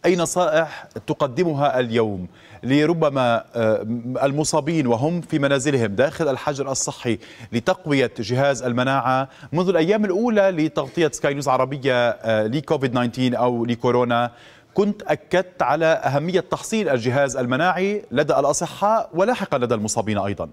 أي نصائح تقدمها اليوم لربما المصابين وهم في منازلهم داخل الحجر الصحي لتقوية جهاز المناعة منذ الأيام الأولى لتغطية سكاي نيوز عربية لكوفيد 19 أو لكورونا كنت أكدت على أهمية تحصيل الجهاز المناعي لدى الأصحاء ولاحقا لدى المصابين أيضا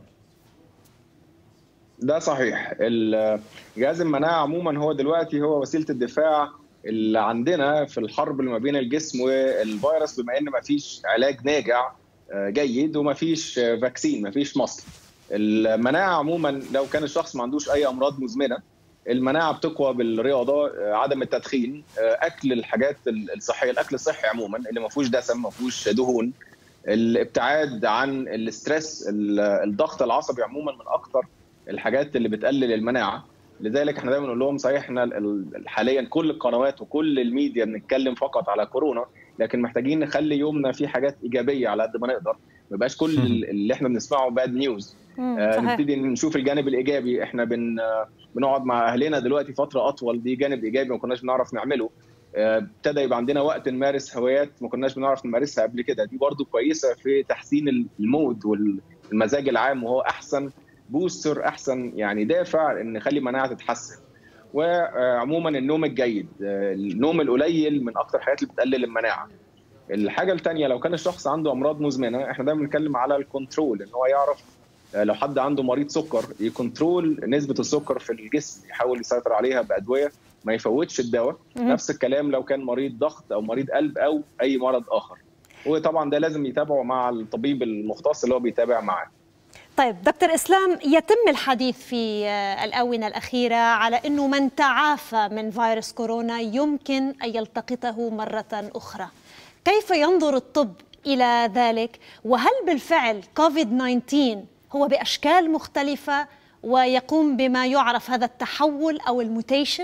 ده صحيح جهاز المناعة عموما هو دلوقتي هو وسيلة الدفاع اللي عندنا في الحرب اللي ما بين الجسم والفيروس بما ان ما فيش علاج ناجع جيد وما فيش فاكسين ما فيش مصل المناعه عموما لو كان الشخص ما عندوش اي امراض مزمنه المناعه بتقوى بالرياضه عدم التدخين اكل الحاجات الصحيه الاكل الصحي عموما اللي ما فيهوش دسم ما فيهوش دهون الابتعاد عن الاسترس الضغط العصبي عموما من اكثر الحاجات اللي بتقلل المناعه لذلك احنا دايما نقول لهم صحيح احنا حاليا كل القنوات وكل الميديا بنتكلم فقط على كورونا لكن محتاجين نخلي يومنا فيه حاجات ايجابيه على قد ما نقدر ما يبقاش كل اللي احنا بنسمعه باد نيوز آه نبتدي نشوف الجانب الايجابي احنا بن بنقعد مع اهلنا دلوقتي فتره اطول دي جانب ايجابي ما كناش بنعرف نعمله ابتدى آه يبقى عندنا وقت نمارس هوايات ما كناش بنعرف نمارسها قبل كده دي برضو كويسه في تحسين المود والمزاج العام وهو احسن بوستر احسن يعني دافع ان نخلي المناعه تتحسن وعموما النوم الجيد النوم القليل من اكثر الحاجات اللي بتقلل المناعه الحاجه الثانيه لو كان الشخص عنده امراض مزمنه احنا دايما بنتكلم على الكنترول ان هو يعرف لو حد عنده مريض سكر يكنترول نسبه السكر في الجسم يحاول يسيطر عليها بادويه ما يفوتش الدواء نفس الكلام لو كان مريض ضغط او مريض قلب او اي مرض اخر وطبعا ده لازم يتابعه مع الطبيب المختص اللي هو بيتابع معاه طيب دكتور اسلام يتم الحديث في الاونه الاخيره على انه من تعافى من فيروس كورونا يمكن ان يلتقطه مره اخرى. كيف ينظر الطب الى ذلك؟ وهل بالفعل كوفيد 19 هو باشكال مختلفه ويقوم بما يعرف هذا التحول او الموتيشن؟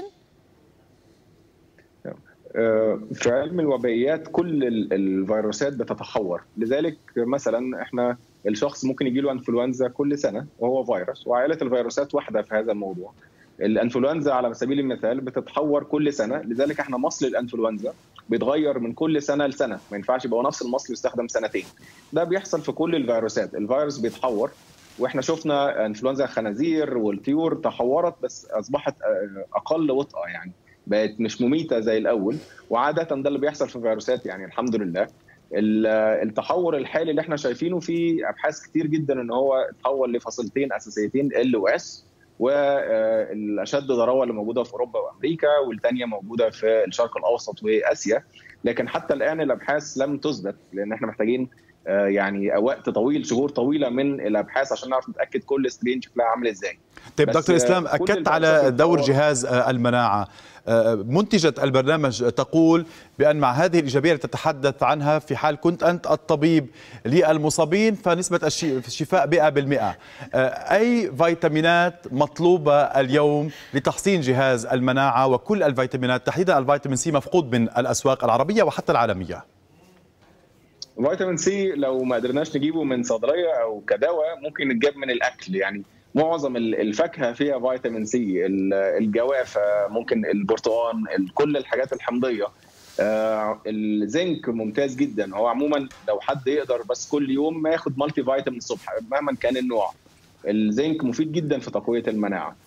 في علم الوبائيات كل الفيروسات بتتحور لذلك مثلا احنا الشخص ممكن يجي له انفلونزا كل سنه وهو فيروس وعائله الفيروسات واحده في هذا الموضوع الانفلونزا على سبيل المثال بتتحور كل سنه لذلك احنا مصل الانفلونزا بيتغير من كل سنه لسنه ما ينفعش يبقى نفس المصل يستخدم سنتين ده بيحصل في كل الفيروسات الفيروس بيتحور واحنا شفنا انفلونزا الخنازير والطيور تحورت بس اصبحت اقل وطأه يعني بقت مش مميته زي الاول وعاده ده اللي بيحصل في الفيروسات يعني الحمد لله التحور الحالي اللي احنا شايفينه في ابحاث كتير جدا ان هو تحول لفصيلتين اساسيتين ال واس والاشد ضراوه اللي موجوده في اوروبا وامريكا والثانيه موجوده في الشرق الاوسط واسيا لكن حتى الان الابحاث لم تثبت لان احنا محتاجين يعني وقت طويل شهور طويله من الابحاث عشان نعرف نتاكد كل سترين شكلها عامل ازاي طيب دكتور اسلام اكدت على دور جهاز المناعه منتجة البرنامج تقول بأن مع هذه الإيجابية التي تتحدث عنها في حال كنت أنت الطبيب للمصابين فنسبة الشفاء 100% أي فيتامينات مطلوبة اليوم لتحسين جهاز المناعة وكل الفيتامينات تحديدا الفيتامين سي مفقود من الأسواق العربية وحتى العالمية فيتامين سي لو ما قدرناش نجيبه من صيدليه او كدواء ممكن يتجاب من الاكل يعني معظم الفاكهه فيها فيتامين سي الجوافه ممكن البرتقال كل الحاجات الحمضيه الزنك ممتاز جدا هو عموما لو حد يقدر بس كل يوم ما ياخد مالتي فيتامين الصبح مهما كان النوع الزنك مفيد جدا في تقويه المناعه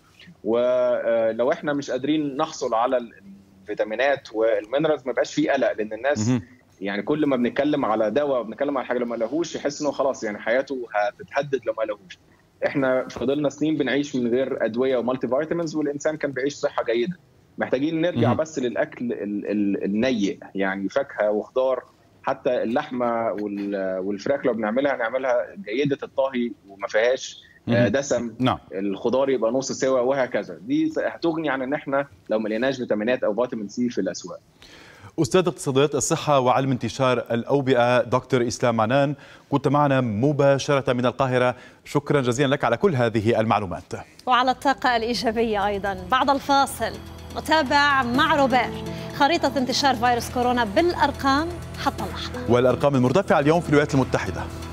ولو احنا مش قادرين نحصل على الفيتامينات والمينرالز ما يبقاش فيه قلق لان الناس يعني كل ما بنتكلم على دواء بنتكلم على حاجه لو ما لهوش يحس انه خلاص يعني حياته هتتهدد لو ما لهوش احنا فضلنا سنين بنعيش من غير ادويه ومالتي فيتامينز والانسان كان بيعيش صحه جيده محتاجين نرجع بس للاكل النيء يعني فاكهه وخضار حتى اللحمه والفراخ لو بنعملها نعملها جيده الطهي وما فيهاش دسم نعم. الخضار يبقى نص سوا وهكذا دي هتغني عن ان احنا لو ما لقيناش فيتامينات او فيتامين سي في الاسواق أستاذ اقتصاديات الصحة وعلم انتشار الأوبئة دكتور إسلام عنان كنت معنا مباشرة من القاهرة شكرا جزيلا لك على كل هذه المعلومات وعلى الطاقة الإيجابية أيضا بعد الفاصل نتابع مع روبير خريطة انتشار فيروس كورونا بالأرقام حتى اللحظة والأرقام المرتفعة اليوم في الولايات المتحدة